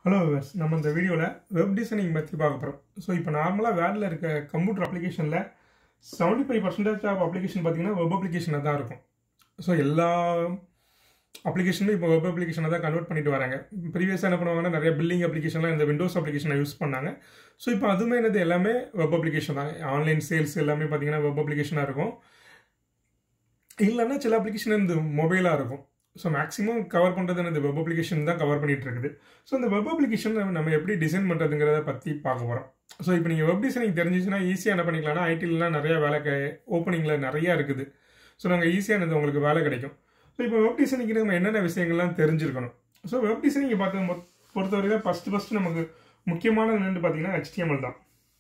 hello viewers நம்ம இந்த வீடியோவில் வெப் டிசைனிங் பற்றி பார்க்க போகிறோம் ஸோ இப்போ நார்மலாக வேர்டில் இருக்க கம்ப்யூட்டர் அப்ளிகேஷனில் seventy five percentage of application பார்த்தீங்கன்னா வெப் அப்ளிகேஷனாக தான் இருக்கும் ஸோ எல்லா அப்ளிகேஷனும் இப்போ வெப் அப்ளிகேஷனை தான் கன்வெர்ட் பண்ணிட்டு வராங்க ப்ரீவியஸாக என்ன பண்ணுவாங்கன்னா நிறைய பில்லிங் அப்ளிகேஷன்லாம் இந்த விண்டோஸ் அப்ளிகேஷனை யூஸ் பண்ணாங்க ஸோ இப்போ அதுவுமே என்னது எல்லாமே வெப் அப்ளிகேஷன் தான் ஆன்லைன் சேல்ஸ் எல்லாமே பார்த்தீங்கன்னா வெப் அப்ளிகேஷனாக இருக்கும் இல்லைன்னா சில அப்ளிகேஷன் இந்த மொபைலாக இருக்கும் ஸோ மேக்ஸிமம் கவர் பண்ணுறது இந்த வெப் அப்ளிகேஷன் தான் கவர் பண்ணிட்டு இருக்குது ஸோ இந்த வெப் அப்ளிகேஷன் நம்ம எப்படி டிசைன் பண்ணுறதுங்கிறத பற்றி பார்க்க போகிறோம் ஸோ இப்போ நீங்கள் வெப் டிசைனிங் தெரிஞ்சிச்சுன்னா ஈஸியாக என்ன பண்ணிக்கலாம்னா ஐடிலலாம் நிறைய வேலை ஓப்பனிங்கில் நிறையா இருக்குது ஸோ நாங்கள் ஈஸியாக உங்களுக்கு வேலை கிடைக்கும் ஸோ இப்போ வெப் டிசைனிங்க்கு நம்ம என்னென்ன விஷயங்கள்லாம் தெரிஞ்சிருக்கணும் ஸோ வெப் டிசைனிங்கை பார்த்து பொறுத்தவரைக்கும் ஃபஸ்ட்டு ஃபஸ்ட்டு நமக்கு முக்கியமானது என்னென்னு பார்த்தீங்கன்னா HTML தான்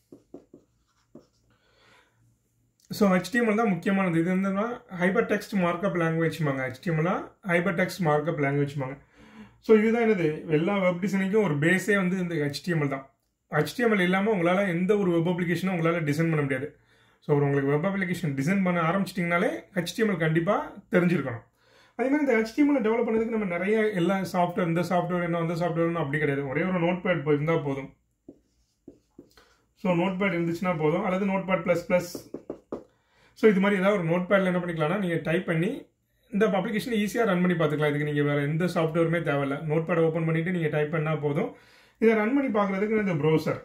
ஸோ HTML தான் முக்கியமானது இது என்னன்னா ஹைபர் டெக்ஸ்ட் மார்க்அப் லாங்குவேஜ்மாங்க HTML ஹைபர் டெக்ஸ்ட் மார்க்அப் லாங்குவேஜ்மாங்க ஸோ இதுதான் என்னது எல்லா வெப் டிசைனிங்கும் ஒரு பேஸே வந்து இந்த HTML தான் HTML இல்லாமல் உங்களால் எந்த ஒரு வெப் அப்ளிகேஷனும் உங்களால் டிசைன் பண்ண முடியாது ஸோ ஒரு உங்களுக்கு வெப் அப்ளிகேஷன் டிசைன் பண்ண ஆரம்பிச்சிட்டிங்கனாலே HTML கண்டிப்பாக தெரிஞ்சிருக்கணும் அதே மாதிரி இந்த HTML டெவலப் பண்ணதுக்கு நம்ம நிறைய எல்லா சாஃப்ட்வேர் இந்த சாஃப்ட்வேர் என்ன அந்த சாஃப்ட்வேர்னு அப்படி கிடையாது ஒரே ஒரு நோட் பேட் இருந்தால் போதும் ஸோ நோட் பேட் இருந்துச்சுன்னா போதும் அல்லது notepad plus plus so இது மாதிரி ஏதாவது ஒரு நோட் பேடில் என்ன பண்ணிக்கலாம்னா நீங்கள் டைப் பண்ணி இந்த அப்ளிகேஷன் ஈஸியாக ரன் பண்ணி பார்த்துக்கலாம் இதுக்கு நீங்கள் வேறு எந்த சாஃப்ட்வேருமே தேவையில்ல நோட் பேடை ஓப்பன் பண்ணிவிட்டு நீங்கள் டைப் பண்ணால் போதும் இதை ரன் பண்ணி பார்க்குறதுக்கு இந்த ப்ரௌசர்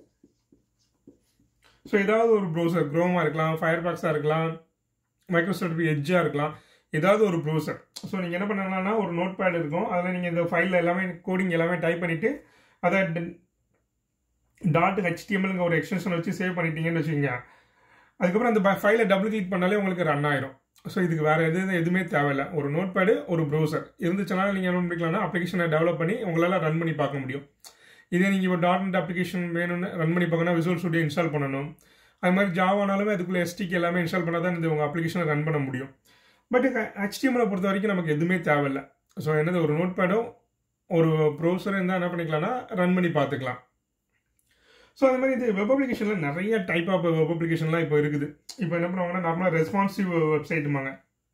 ஸோ ஏதாவது ஒரு ப்ரௌசர் க்ரோமாக இருக்கலாம் ஃபயர் பாக்ஸாக இருக்கலாம் மைக்ரோசாஃப்ட் எட்ஜாக இருக்கலாம் ஏதாவது ஒரு ப்ரௌசர் ஸோ நீங்கள் என்ன பண்ணலாம்னா ஒரு நோட் பேட் இருக்கும் அதில் நீங்கள் இந்த ஃபைலில் எல்லாமே கோடிங் எல்லாமே டைப் பண்ணிவிட்டு அதை டாட் ஹெச்டிஎம்எல்ங்க ஒரு எக்ஸ்டென்ஷன் வச்சு சேவ் பண்ணிட்டீங்கன்னு வச்சுக்கோங்க அதுக்கப்புறம் அந்த ஃபைலை டபுள் கிளிக் பண்ணாலே உங்களுக்கு ரன் ஆயிரும் ஸோ இதுக்கு வேறு எது எதுவுமே தேவையில்லை ஒரு நோட் பேடு ஒரு ப்ரௌசர் இருந்துச்சுன்னா நீங்கள் என்ன பண்ணிக்கலாம்னா அப்ளிகேஷனை டெவலப் பண்ணி உங்களால் ரன் பண்ணி பார்க்க முடியும் இதே நீங்கள் இப்போ டாட் நெட் அப்ளிகேஷன் வேணும்னு ரன் பண்ணி பார்க்கணும் விசுவல் ஸ்டுடியோ இன்ஸ்டால் பண்ணணும் அது மாதிரி ஜாவானாலுமே அதுக்குள்ளே எஸ்டிக்கு எல்லாமே இன்ஸ்டால் பண்ணால் தான் இந்த உங்கள் அப்ளிகேஷனை ரன் பண்ண முடியும் பட் ஹெச்டிஎம்எலை பொறுத்த வரைக்கும் நமக்கு எதுவுமே தேவையில்லை ஸோ என்னது ஒரு நோட் பேடும் ஒரு ப்ரௌசரும் இருந்தால் என்ன பண்ணிக்கலாம்னா ரன் பண்ணி பார்த்துக்கலாம் ஸோ அது மாதிரி இது வெப் அப்ளிகேஷனில் நிறைய டைப் ஆஃப் வெப் அப்ளிகேஷன்லாம் இப்போ இருக்குது இப்போ என்ன பண்ணுவாங்கன்னா நார்மலாக ரெஸ்பான்சிவ் வெப்சைட்டுமாங்க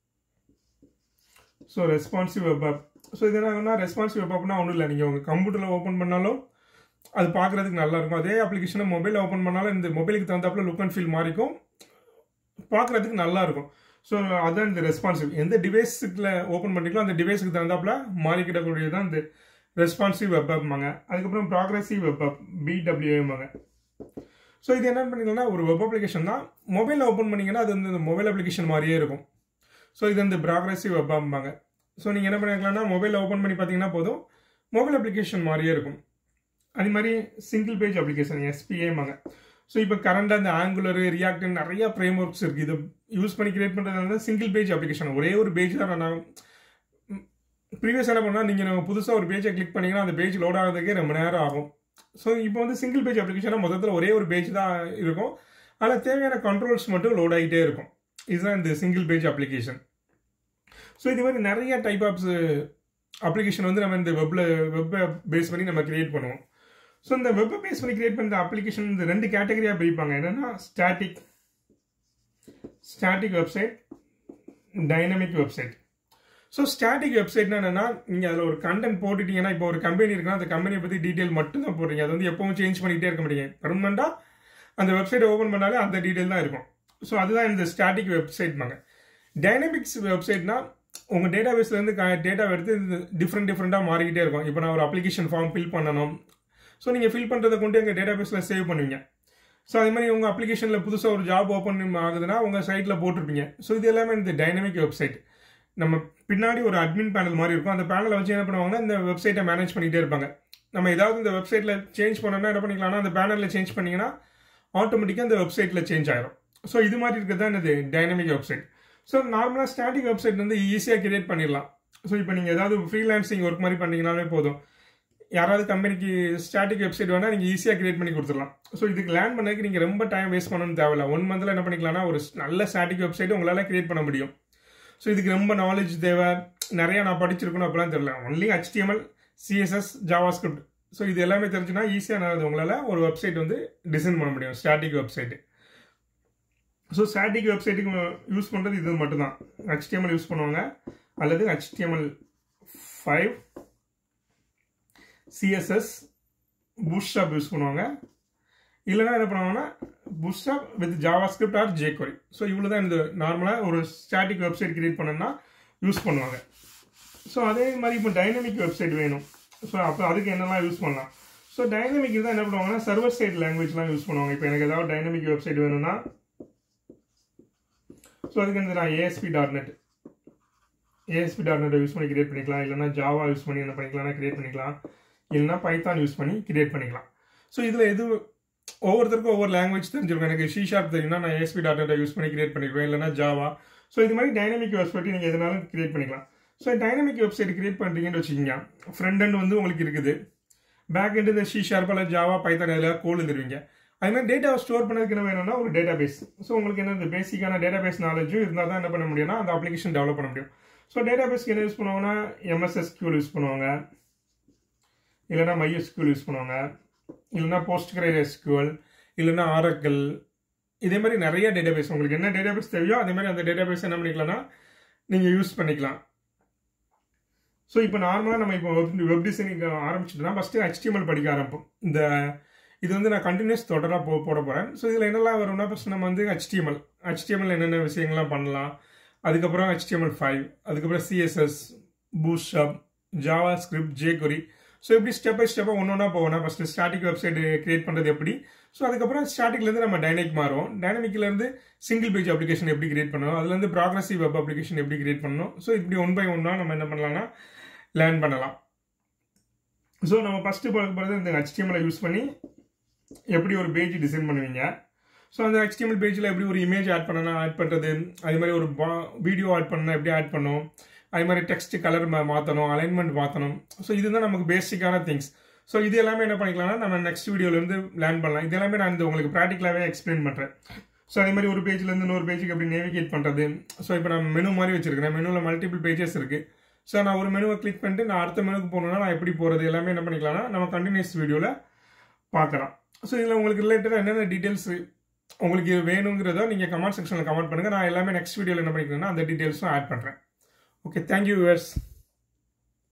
so responsive web app so இது என்னன்னா ரெஸ்பான்சிவ் வெப் ஆப்னா ஒன்றும் இல்லை நீங்கள் உங்கள் கம்ப்யூட்டரில் ஓப்பன் பண்ணாலும் அது பார்க்குறதுக்கு நல்லாயிருக்கும் அதே அப்ளிகேஷனை மொபைலில் ஓப்பன் பண்ணாலும் இந்த மொபைலுக்கு தகுந்தாப்புல லுக் அண்ட் ஃபீல் மாறிக்கும் பார்க்குறதுக்கு நல்லாயிருக்கும் ஸோ அதுதான் இந்த ரெஸ்பான்சிவ் எந்த டிவைஸுக்குள்ள ஓப்பன் பண்ணிக்கலாம் அந்த டிவைஸுக்கு தகுந்தாப்புல மாறிக்கிடக்கூடியது தான் இந்த ரெஸ்பான்சிவ் வெப் ஆப்மாங்க அதுக்கப்புறம் ப்ராக்ரஸிவ் வெப் ஆப் பிடபிள்யூஎம்மாங்க ஸோ இது என்ன பண்ணிங்கன்னா ஒரு வெப் அப்ளிகேஷன் தான் மொபைலில் ஓப்பன் பண்ணிங்கன்னா அது வந்து இந்த மொபைல் அப்ளிகேஷன் மாதிரியே இருக்கும் ஸோ இது வந்து ப்ராக்ரஸிவ் வெப் ஆப்மாங்க ஸோ நீங்கள் என்ன பண்ணிக்கலாம்னா மொபைலில் ஓப்பன் பண்ணி பார்த்தீங்கன்னா போதும் மொபைல் அப்ளிகேஷன் மாதிரியே இருக்கும் அதே மாதிரி சிங்கிள் பேஜ் அப்ளிகேஷன் எஸ்பிஏமாங்க ஸோ இப்போ கரண்டாக இந்த ஆங்குலர் ரியாக்ட் நிறைய ஃப்ரேம் ஒர்க்ஸ் இருக்குது இதை யூஸ் பண்ணி கிரியேட் பண்ணுறதுனால சிங்கிள் பேஜ் அப்ளிகேஷன் ஒரே ஒரு பேஜ் தான் ரன் ஆகும் ப்ரீவியஸ் என்ன பண்ணால் நீங்கள் புதுசாக ஒரு பேஜை கிளிக் பண்ணிங்கன்னா அந்த பேஜ் லோட் ஆகிறதுக்கே ரொம்ப நேரம் ஆகும் ஸோ இப்போ வந்து சிங்கிள் பேஜ் அப்ளிகேஷனாக மொத்தத்தில் ஒரே ஒரு பேஜ் தான் இருக்கும் அதில் தேவையான கண்ட்ரோல்ஸ் மட்டும் லோட் ஆகிட்டே இருக்கும் இதுதான் இந்த சிங்கிள் பேஜ் அப்ளிகேஷன் ஸோ இது மாதிரி நிறைய டைப் ஆஃப்ஸ் அப்ளிகேஷன் வந்து நம்ம இந்த வெப்பில் வெப்பை பேஸ் பண்ணி நம்ம கிரியேட் பண்ணுவோம் ஸோ இந்த வெப்பை பேஸ் பண்ணி கிரியேட் பண்ணுற அப்ளிகேஷன் இந்த ரெண்டு கேட்டகரியாக பிரிப்பாங்க என்னென்னா static static website dynamic website so ஸ்டாட்டிக் வெப்சைட்னா என்னன்னா நீங்கள் அதில் ஒரு கண்டென்ட் போட்டுட்டீங்கன்னா இப்போ ஒரு கம்பெனி இருக்குன்னா அந்த கம்பெனியை பற்றி டீட்டெயில் மட்டும் தான் போடுறீங்க அது வந்து எப்பவும் சேஞ்ச் பண்ணிகிட்டே இருக்க முடியும் பர்மனெண்ட்டாக அந்த வெப்சைட்டை ஓப்பன் பண்ணாலே அந்த டீட்டெயில் தான் இருக்கும் ஸோ அதுதான் இந்த ஸ்டாட்டிக் வெப்சைட்மாங்க டைனமிக்ஸ் வெப்சைட்னா உங்கள் டேட்டா பேஸ்லேருந்து டேட்டா எடுத்து டிஃப்ரெண்ட் டிஃப்ரெண்ட்டாக மாறிக்கிட்டே இருக்கும் இப்போ நான் ஒரு அப்ளிகேஷன் ஃபார்ம் ஃபில் பண்ணணும் ஸோ நீங்கள் ஃபில் பண்ணுறதை கொண்டு எங்கள் டேட்டா பேஸில் சேவ் பண்ணுவீங்க ஸோ அது மாதிரி உங்கள் அப்ளிகேஷனில் புதுசாக ஒரு ஜாப் ஓப்பன் ஆகுதுன்னா உங்கள் சைட்டில் போட்டிருப்பீங்க ஸோ இது எல்லாமே இந்த டைனமிக் வெப்சைட் நம்ம பின்னாடி ஒரு அட்மின் பேனல் மாதிரி இருக்கும் அந்த பேனலை வச்சு என்ன பண்ணுவாங்கன்னா இந்த வெப்சைட்டை மேனேஜ் பண்ணிகிட்டே இருப்பாங்க நம்ம ஏதாவது இந்த வெப்சைட்டில் சேஞ்ச் பண்ணோம்னா என்ன பண்ணிக்கலாம்னா அந்த பேனலில் சேஞ்ச் பண்ணிங்கன்னா ஆட்டோமேட்டிக்காக அந்த வெப்சைட்டில் சேஞ்ச் ஆயிரும் ஸோ இது மாதிரி இருக்கிறது தான் இது டைனமிக் வெப்சைட் ஸோ நார்மலாக ஸ்டாட்டிக் வெப்சைட் வந்து ஈஸியாக கிரியேட் பண்ணிடலாம் ஸோ இப்போ நீங்கள் ஏதாவது ஃப்ரீலான்சிங் ஒர்க் மாதிரி பண்ணிங்கனாலே போதும் யாராவது கம்பெனிக்கு ஸ்டாட்டிக் வெப்சைட் வேணால் நீங்கள் ஈஸியாக கிரியேட் பண்ணி கொடுத்துடலாம் ஸோ இதுக்கு லேர்ன் பண்ணதுக்கு நீங்கள் ரொம்ப டைம் வேஸ்ட் பண்ணணும்னு தேவையில்ல ஒன் மந்தில் என்ன பண்ணிக்கலாம்னா ஒரு நல்ல ஸ்டாட்டிக் வெப்சைட் உங்களால் கிரியேட் பண்ண முடியும் ஸோ இதுக்கு ரொம்ப நாலேஜ் தேவை நிறையா நான் படிச்சிருக்கணும் அப்படிலாம் தெரியல only HTML CSS JavaScript so இது எல்லாமே தெரிஞ்சுன்னா ஈஸியாக நான் உங்களால் ஒரு வெப்சைட் வந்து டிசைன் பண்ண முடியும் ஸ்டாட்டிக் வெப்சைட்டு ஸோ ஸ்டாட்டிக் வெப்சைட்டுக்கு யூஸ் பண்ணுறது இது மட்டும்தான் ஹெச்டிஎம்எல் யூஸ் பண்ணுவாங்க அல்லது HTML five CSS Bootstrap use பண்ணுவாங்க இல்லைனா என்ன பண்ணுவாங்கன்னா Bootstrap with JavaScript or jQuery so இவ்வளோ தான் இந்த நார்மலாக ஒரு ஸ்டாட்டிக் வெப்சைட் கிரியேட் பண்ணணும்னா யூஸ் பண்ணுவாங்க ஸோ அதே மாதிரி இப்போ டைனமிக் வெப்சைட் வேணும் ஸோ அப்போ அதுக்கு என்னெல்லாம் யூஸ் பண்ணலாம் ஸோ டைனமிக் தான் என்ன பண்ணுவாங்கன்னா சர்வர் சைட் லாங்குவேஜ்லாம் யூஸ் பண்ணுவாங்க இப்போ எனக்கு ஏதாவது டைனமிக் வெப்சைட் வேணும்னா ஸோ அதுக்கு வந்து நான் ASP dot net ASP dot நெட்டை யூஸ் பண்ணி கிரியேட் பண்ணிக்கலாம் இல்லைனா ஜாவா யூஸ் பண்ணி என்ன பண்ணிக்கலாம்னா கிரியேட் பண்ணிக்கலாம் இல்லைனா பைத்தான் யூஸ் பண்ணி கிரியேட் பண்ணிக்கலாம் ஸோ இதில் எது ஒவ்வொருத்தருக்கும் ஒவ்வொரு லாங்குவேஜ் தெரிஞ்சிருக்கும் எனக்கு சி ஷார்ப் தெரியும்னா நான் ஏஎஸ்பி டாட் நெட்டை யூஸ் பண்ணி கிரியேட் பண்ணிக்குவேன் இல்லைனா ஜாவா ஸோ இது மாதிரி டைனமிக் வெப்சைட் நீங்கள் எதனாலும் கிரியேட் பண்ணிக்கலாம் ஸோ டைனமிக் வெப்சைட் கிரியேட் பண்ணுறீங்கன்னு வச்சுக்கோங்க ஃப்ரண்ட் end வந்து உங்களுக்கு இருக்குது பேக் end இந்த சி ஷார்ப் அல்ல ஜாவா பைத்தான் எல்லாம் கோல் எழுதுருவீங்க அது மாதிரி டேட்டாவை ஸ்டோர் பண்ணதுக்கு என்ன வேணும்னா ஒரு டேட்டா பேஸ் ஸோ உங்களுக்கு என்ன இந்த பேசிக்கான டேட்டா பேஸ் நாலேஜும் இருந்தால் தான் என்ன பண்ண முடியும்னா அந்த அப்ளிகேஷன் டெவலப் பண்ண முடியும் ஸோ டேட்டா பேஸ்க்கு என்ன யூஸ் பண்ணுவாங்கன்னா எம்எஸ்எஸ்கியூல் யூஸ் பண்ணுவாங்க இல்லைனா மைஎஸ்கியூல் யூஸ் பண்ணுவாங்க இல்லைனா போஸ்ட் கிரேட் எஸ்கியூஎல் இல்லைனா ஆரக்கல் இதே மாதிரி நிறைய டேட்டா பேஸ் உங்களுக்கு என்ன டேட்டா பேஸ் தேவையோ அதே மாதிரி அந்த டேட்டா பேஸ் என்ன பண்ணிக்கலாம்னா நீங்கள் யூஸ் பண்ணிக்கலாம் ஸோ இப்போ நார்மலாக நம்ம இப்போ வெப் வெப் டிசைனிங் ஆரம்பிச்சிட்டோம்னா ஃபஸ்ட்டு HTML படிக்க ஆரம்பிப்போம் இந்த இது வந்து நான் கண்டினியூஸ் தொடராக போ போட போகிறேன் ஸோ இதில் என்னெல்லாம் வரும்னா ஃபஸ்ட் நம்ம வந்து HTML HTML என்னென்ன விஷயங்கள்லாம் பண்ணலாம் அதுக்கப்புறம் HTML ஃபைவ் அதுக்கப்புறம் CSS Bootstrap JavaScript jQuery so இப்படி ஸ்டெப் பை ஸ்டெப்பாக ஒன்று ஒன்றா போவோம்னா ஃபஸ்ட்டு ஸ்டாட்டிக் வெப்சைட் கிரியேட் பண்ணுறது எப்படி ஸோ அதுக்கப்புறம் ஸ்டாட்டிக்லேருந்து நம்ம டைனமிக் மாறுவோம் டைனமிக்லேருந்து சிங்கிள் பேஜ் அப்ளிகேஷன் எப்படி கிரியேட் பண்ணணும் அதுலேருந்து ப்ராக்ரஸிவ் வெப் அப்ளிகேஷன் எப்படி கிரியேட் பண்ணணும் ஸோ இப்படி ஒன் பை ஒன்னாக நம்ம என்ன பண்ணலாம்னா லேர்ன் பண்ணலாம் ஸோ நம்ம ஃபஸ்ட்டு பார்க்க போகிறது இந்த HTML யூஸ் பண்ணி எப்படி ஒரு பேஜ் டிசைன் பண்ணுவீங்க ஸோ அந்த HTML பேஜில் எப்படி ஒரு இமேஜ் ஆட் பண்ணனா ஆட் பண்ணுறது அதே மாதிரி ஒரு வீடியோ ஆட் பண்ணனா எப்படி ஆட் பண்ணணும் அதே மாதிரி டெக்ஸ்ட் கலர் மாற்றணும் அலைன்மெண்ட் மாற்றணும் ஸோ இதுதான் நமக்கு பேசிக்கான திங்ஸ் ஸோ இது எல்லாமே என்ன பண்ணிக்கலாம்னா நம்ம நெக்ஸ்ட் வீடியோலேருந்து லேர்ன் பண்ணலாம் இது எல்லாமே நான் இந்த உங்களுக்கு ப்ராக்டிக்கலாகவே எக்ஸ்பிளைன் பண்ணுறேன் ஸோ அதே மாதிரி ஒரு பேஜ்லேருந்து இன்னொரு பேஜுக்கு எப்படி நேவிகேட் பண்ணுறது ஸோ இப்போ நான் மெனு மாதிரி வச்சிருக்கிறேன் மெனுவில் மல்டிபிள் பேஜஸ் இருக்குது ஸோ நான் ஒரு மெனுவை கிளிக் பண்ணிட்டு நான் அடுத்த மெனுக்கு போகணுன்னா நான் எப்படி போகிறது எல்லாமே என்ன பண்ணிக்கலாம்னா நம்ம கண்டினியூஸ் வீடியோவில் பார்க்கலாம் ஸோ இதில் உங்களுக்கு ரிலேட்டடாக என்னென்ன டீட்டெயில்ஸ் உங்களுக்கு வேணுங்கிறத நீங்கள் கமெண்ட் செக்ஷனில் கமெண்ட் பண்ணுங்கள் நான் எல்லாமே நெக்ஸ்ட் வீடியோவில் என்ன பண்ணிக்கிறேன்னா அந்த டீட்டெயில்ஸும் ஆட் பண்ணுறேன் ஓகே தேங்க்யூ வியூவர்ஸ்